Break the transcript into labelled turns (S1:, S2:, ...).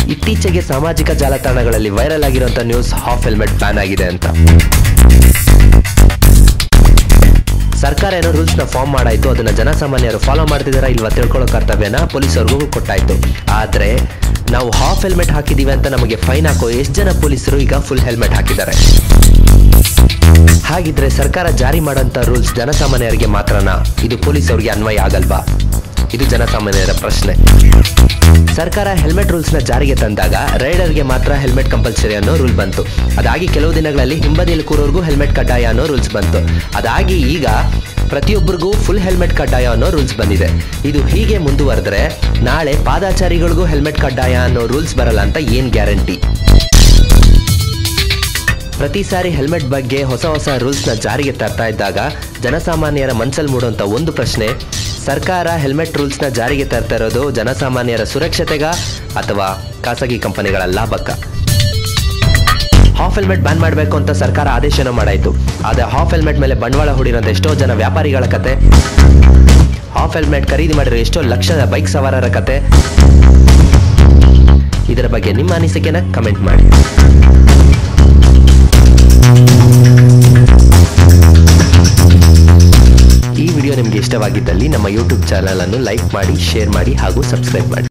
S1: ಇತ್ತೀಚೆಗೆ ಸಾಮಾಜಿಕ ಜಾಲತಾಣಗಳಲ್ಲಿ ವೈರಲ್ ಆಗಿರುವಂತ ನ್ಯೂಸ್ ಹಾಫ್ ಹೆಲ್ಮೆಟ್ ಬ್ಯಾನ್ ಆಗಿದೆ ಅಂತ ಸರ್ಕಾರ ಏನೋ ರೂಲ್ಸ್ ನ ಫಾರ್ಮ್ ಮಾಡಾಯ್ತು ಅದನ್ನ ಜನಸಾಮಾನ್ಯರು ಫಾಲೋ ಮಾಡ್ತಿದಾರ ಇಲ್ವಾ ತಿಳ್ಕೊಳ್ಳೋ ಕರ್ತವ್ಯನ ಪೊಲೀಸರಿಗೂ ಕೊಟ್ಟಾಯ್ತು ಆದ್ರೆ ನಾವು ಹಾಫ್ ಹೆಲ್ಮೆಟ್ ಹಾಕಿದೀವಿ ಅಂತ ನಮಗೆ ಫೈನ್ ಹಾಕೋ ಎಷ್ಟು ಜನ ಪೊಲೀಸರು ಈಗ ಫುಲ್ ಹೆಲ್ಮೆಟ್ ಹಾಕಿದ್ದಾರೆ ಹಾಗಿದ್ರೆ ಸರ್ಕಾರ ಜಾರಿ ಮಾಡೋಂಥ ರೂಲ್ಸ್ ಜನಸಾಮಾನ್ಯರಿಗೆ ಮಾತ್ರನಾ ಇದು ಪೊಲೀಸರಿಗೆ ಅನ್ವಯ ಆಗಲ್ವಾ ಇದು ಜನಸಾಮಾನ್ಯರ ಪ್ರಶ್ನೆ ಸರ್ಕಾರ ಹೆಲ್ಮೆಟ್ ರೂಲ್ಸ್ ನ ಜಾರಿಗೆ ತಂದಾಗ ರೈಡರ್ಗೆ ಮಾತ್ರ ಹೆಲ್ಮೆಟ್ ಕಂಪಲ್ಸರಿ ಅನ್ನೋ ರೂಲ್ ಬಂತು ಅದಾಗಿ ಕೆಲವು ದಿನಗಳಲ್ಲಿ ಹಿಂಬದಿಯಲ್ಲಿ ಕೂರೋರ್ಗೂ ಹೆಲ್ಮೆಟ್ ಕಡ್ಡಾಯ ಅನ್ನೋ ರೂಲ್ಸ್ ಬಂತು ಅದಾಗಿ ಈಗ ಪ್ರತಿಯೊಬ್ಬರಿಗೂ ಫುಲ್ ಹೆಲ್ಮೆಟ್ ಕಡ್ಡಾಯ ಅನ್ನೋ ರೂಲ್ಸ್ ಬಂದಿದೆ ಇದು ಹೀಗೆ ಮುಂದುವರೆದ್ರೆ ನಾಳೆ ಪಾದಾಚಾರಿಗಳಿಗೂ ಹೆಲ್ಮೆಟ್ ಕಡ್ಡಾಯ ಅನ್ನೋ ರೂಲ್ಸ್ ಬರಲ್ಲ ಅಂತ ಏನ್ ಗ್ಯಾರಂಟಿ ಪ್ರತಿ ಸಾರಿ ಹೆಲ್ಮೆಟ್ ಬಗ್ಗೆ ಹೊಸ ಹೊಸ ರೂಲ್ಸ್ನ ಜಾರಿಗೆ ತರ್ತಾ ಇದ್ದಾಗ ಜನಸಾಮಾನ್ಯರ ಮನಸ್ಸಲ್ಲಿ ಮೂಡುವಂಥ ಒಂದು ಪ್ರಶ್ನೆ ಸರ್ಕಾರ ಹೆಲ್ಮೆಟ್ ರೂಲ್ಸ್ನ ಜಾರಿಗೆ ತರ್ತಾ ಇರೋದು ಜನಸಾಮಾನ್ಯರ ಸುರಕ್ಷತೆಗ ಅಥವಾ ಖಾಸಗಿ ಕಂಪನಿಗಳ ಲಾಭಕ್ಕ ಹಾಫ್ ಹೆಲ್ಮೆಟ್ ಬ್ಯಾನ್ ಮಾಡಬೇಕು ಅಂತ ಸರ್ಕಾರ ಆದೇಶನ ಮಾಡಾಯಿತು ಆದರೆ ಹಾಫ್ ಹೆಲ್ಮೆಟ್ ಮೇಲೆ ಬಂಡವಾಳ ಹೂಡಿರೋಂಥ ಎಷ್ಟೋ ಜನ ವ್ಯಾಪಾರಿಗಳ ಕತೆ ಹಾಫ್ ಹೆಲ್ಮೆಟ್ ಖರೀದಿ ಮಾಡಿರೋ ಎಷ್ಟೋ ಲಕ್ಷದ ಬೈಕ್ ಸವಾರರ ಕತೆ ಇದರ ಬಗ್ಗೆ ನಿಮ್ಮ ಅನಿಸಿಕೆನ ಕಮೆಂಟ್ ಮಾಡಿ ಈ ವಿಡಿಯೋ ನಿಮಗೆ ಇಷ್ಟವಾಗಿದ್ದಲ್ಲಿ ನಮ್ಮ ಯೂಟ್ಯೂಬ್ ಚಾನಲ್ ಅನ್ನು ಲೈಕ್ ಮಾಡಿ ಶೇರ್ ಮಾಡಿ ಹಾಗೂ ಸಬ್ಸ್ಕ್ರೈಬ್ ಮಾಡಿ